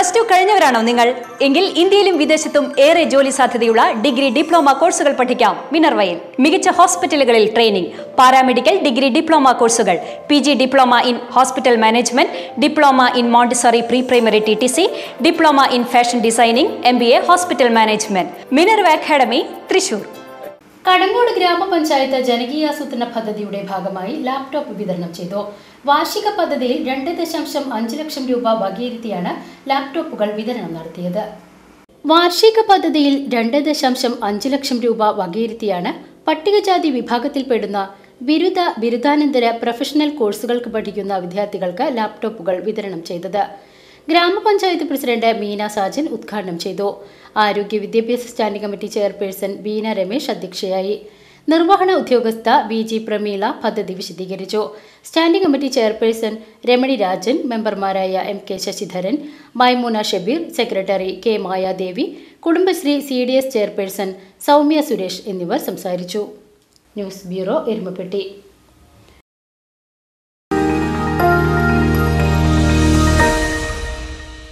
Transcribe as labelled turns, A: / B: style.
A: plus two കഴിഞ്ഞവരാണോ നിങ്ങൾ എങ്കിൽ ഇന്ത്യയിലും വിദേശത്തും ഏറെ ജോലി സാധ്യതയുള്ള ഡിഗ്രി ഡിപ്ലോമ കോഴ്സുകൾ പഠിക്കാം മിനർവയിൽ മികച്ച ഹോസ്പിറ്റലുകളിൽ ട്രെയിനിംഗ് പാരാമെഡിക്കൽ ഡിഗ്രി ഡിപ്ലോമ കോഴ്സുകൾ P G diploma in hospital management diploma in montessori pre primary T T C diploma in fashion designing M B A hospital management Minerva academy Thrissur
B: Kadangode ഗ്രാമപഞ്ചായത്ത് ജനകീയാസൂത്രണ പദ്ധതിയുടെ ഭാഗമായി ലാപ്ടോപ്പ് വിതരണം ചെയ്തു വാർഷിക പദ്ധതിയിൽ രണ്ട് ദശാംശം അഞ്ച് ലക്ഷം രൂപ വകയിരുത്തിയാണ് ലാപ്ടോപ്പുകൾ വിതരണം നടത്തിയത് വാർഷിക പദ്ധതിയിൽ രണ്ട് ദശാംശം അഞ്ച് ലക്ഷം രൂപ വകയിരുത്തിയാണ് പട്ടികജാതി വിഭാഗത്തിൽപ്പെടുന്ന ബിരുദ ബിരുദാനന്തര പ്രൊഫഷണൽ കോഴ്സുകൾക്ക് പഠിക്കുന്ന വിദ്യാർത്ഥികൾക്ക് ലാപ്ടോപ്പുകൾ വിതരണം ചെയ്തത് ഗ്രാമപഞ്ചായത്ത് പ്രസിഡന്റ് മീന സാജൻ ഉദ്ഘാടനം ചെയ്തു ആരോഗ്യ വിദ്യാഭ്യാസ standing committee chairperson Beena Ramesh അധ്യക്ഷയായി നിർവഹണ ഉദ്യോഗസ്ഥ വി ജി പ്രമീള പദ്ധതി വിശദീകരിച്ചു standing committee chairperson Ramani Rajan മെമ്പർമാരായ M K Sasidharan Maimoona Shabeer secretary K Mayadevi Kudumbashree C D S chairperson Soumya Suresh എന്നിവർ സംസാരിച്ചു ന്യൂസ് ബ്യൂറോ എരുമപ്പെട്ടി